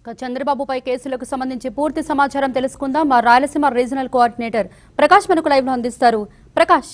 ఇక చంద్రబాబుపై కేసులకు సంబంధించి పూర్తి సమాచారం తెలుసుకుందాం మా రాయలసీమ రీజనల్ కోఆర్డినేటర్ ప్రకాష్ మనకు లైవ్ లో అందిస్తారు ప్రకాష్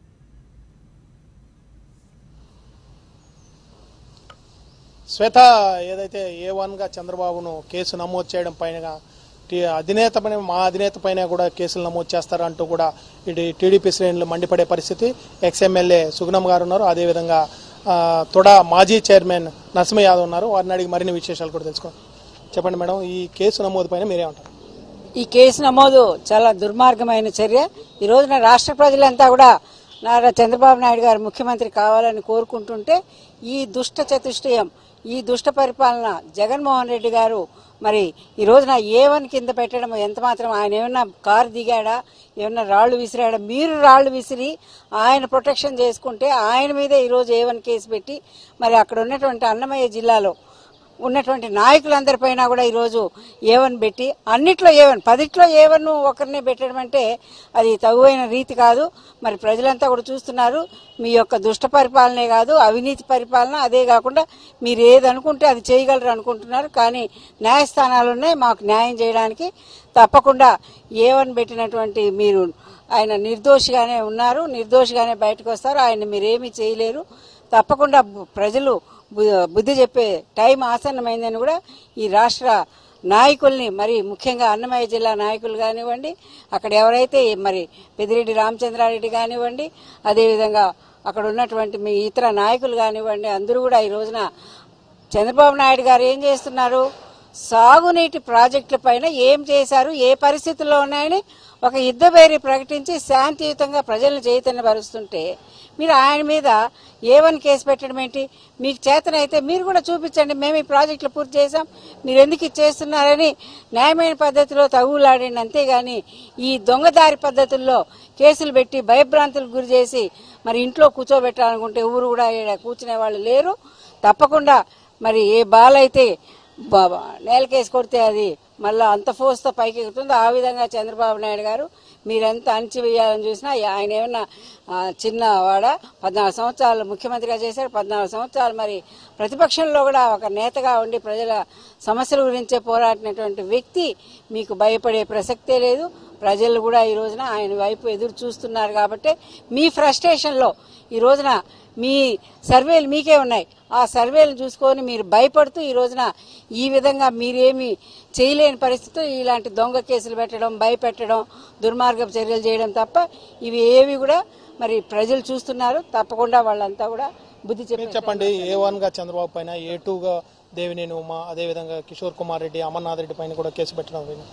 శ్వేత ఏదైతే ఏ వన్గా చంద్రబాబును కేసు నమోదు చేయడం పైన టీ- అధినేత పైన మా అధినేత పైన కూడా కేసులు నమోదు చేస్తారంటూ కూడా ఇటు టీడీపీ శ్రేణులు మండిపడే పరిస్థితి ఎక్స్ఎమ్మెల్యే సుగుణం గారు ఉన్నారు అదేవిధంగా ఆ, తొడ మాజీ చైర్మన్ నరసింహ యాదవ్ ఉన్నారు వారిని అడిగి మరిన్ని విశేషాలు కూడా తెలుసుకో చెప్పండి మేడం ఈ కేసు నమోదు పైన మీరేమంటారు ఈ కేసు నమోదు చాలా దుర్మార్గమైన చర్య ఈ రోజున రాష్ట్ర ప్రజలంతా కూడా నారా చంద్రబాబు నాయుడు గారు ముఖ్యమంత్రి కావాలని కోరుకుంటుంటే ఈ దుష్ట చతుష్టయం ఈ దుష్ట పరిపాలన జగన్మోహన్ రెడ్డి గారు మరి ఈ రోజున ఏ వన్ కింద పెట్టడం ఎంత మాత్రం ఆయన ఏమన్నా కారు దిగాడా ఏమన్నా రాళ్లు విసిరాడా మీరు రాళ్లు విసిరి ఆయన ప్రొటెక్షన్ చేసుకుంటే ఆయన మీదే ఈరోజు ఏ వన్ కేసు పెట్టి మరి అక్కడ ఉన్నటువంటి అన్నమయ్య జిల్లాలో ఉన్నటువంటి నాయకులందరిపైన కూడా ఈరోజు ఏవన్ పెట్టి అన్నిట్లో ఏవన్ పదిట్లో ఏవన్ ఒకరినే పెట్టడం అంటే అది తగువైన రీతి కాదు మరి ప్రజలంతా కూడా చూస్తున్నారు మీ యొక్క దుష్ట పరిపాలనే కాదు అవినీతి పరిపాలన అదే కాకుండా మీరు ఏది అనుకుంటే అది చేయగలరు అనుకుంటున్నారు కానీ న్యాయస్థానాలు ఉన్నాయి మాకు న్యాయం చేయడానికి తప్పకుండా ఏవన్ పెట్టినటువంటి మీరు ఆయన నిర్దోషిగానే ఉన్నారు నిర్దోషిగానే బయటకు వస్తారు ఆయన మీరేమీ చేయలేరు తప్పకుండా బు- ప్రజలు బు- బుద్ధి చెప్పే టైం ఆసన్నమైందని కూడా ఈ రాష్ట్ర నాయకుల్ని మరి ముఖ్యంగా అన్నమయ్య జిల్లా నాయకులు కానివ్వండి అక్కడ ఎవరైతే మరి పెద్దిరెడ్డి రామచంద్రారెడ్డి కానివ్వండి అదేవిధంగా అక్కడ ఉన్నటువంటి మీ ఇతర నాయకులు కానివ్వండి అందరూ కూడా ఈ రోజున చంద్రబాబు నాయుడు గారు ఏం చేస్తున్నారు సాగునీటి ప్రాజెక్టుల పైన ఏం చేశారు ఏ పరిస్థితుల్లో ఉన్నాయని ఒక యుద్ధబేరి ప్రకటించి శాంతియుతంగా ప్రజలను చైతన్యపరుస్తుంటే మీరు ఆయన మీద ఏ వన్ కేసు పెట్టడం ఏంటి మీకు చేతనైతే మీరు కూడా చూపించండి మేము ఈ ప్రాజెక్టులు పూర్తి చేశాం మీరు ఎందుకు ఇది చేస్తున్నారని న్యాయమైన పద్ధతిలో తగులాడండి అంతేగాని ఈ దొంగదారి పద్ధతుల్లో కేసులు పెట్టి భయభ్రాంతులకు గురి చేసి మరి ఇంట్లో కూర్చోబెట్టాలనుకుంటే ఊరు కూడా ఈడ కూర్చునే వాళ్ళు లేరు తప్పకుండా మరి ఏ బాల్ అయితే బాబా నేలకేసి కొడితే అది మళ్ళీ అంత ఫోర్స్తో పైకి ఎక్కుతుందో ఆ విధంగా చంద్రబాబు నాయుడు గారు మీరెంత అణచివేయాలని చూసినా ఆయన ఏమన్నా ఆ, చిన్నవాడ పద్నాలుగు సంవత్సరాలు ముఖ్యమంత్రిగా చేశారు పద్నాలుగు సంవత్సరాలు మరి ప్రతిపక్షంలో కూడా ఒక నేతగా ఉండి ప్రజల సమస్యల గురించే పోరాడినటువంటి వ్యక్తి మీకు భయపడే ప్రసక్తే లేదు ప్రజలు కూడా ఈ రోజున ఆయన వైపు ఎదురు చూస్తున్నారు కాబట్టి మీ ఫ్రస్ట్రేషన్లో ఈ రోజున మీ సర్వేలు మీకే ఉన్నాయి ఆ సర్వేలు చూసుకొని మీరు భయపడుతూ ఈ రోజున ఈ విధంగా మీరేమి చేయలేని పరిస్థితిలో ఇలాంటి దొంగ కేసులు పెట్టడం భయపెట్టడం దుర్మార్గపు చర్యలు చేయడం తప్ప ఇవి ఏవి కూడా మరి ప్రజలు చూస్తున్నారు తప్పకుండా వాళ్ళంతా కూడా బుద్ధి మీరు చెప్పి చెప్పండి ఏ వన్గా చంద్రబాబు పైన ఏ టూగా దేవినేని ఉమా అదేవిధంగా కిషోర్ కుమార్ రెడ్డి అమర్నాథ్ రెడ్డి పైన కూడా కేసు పెట్టడం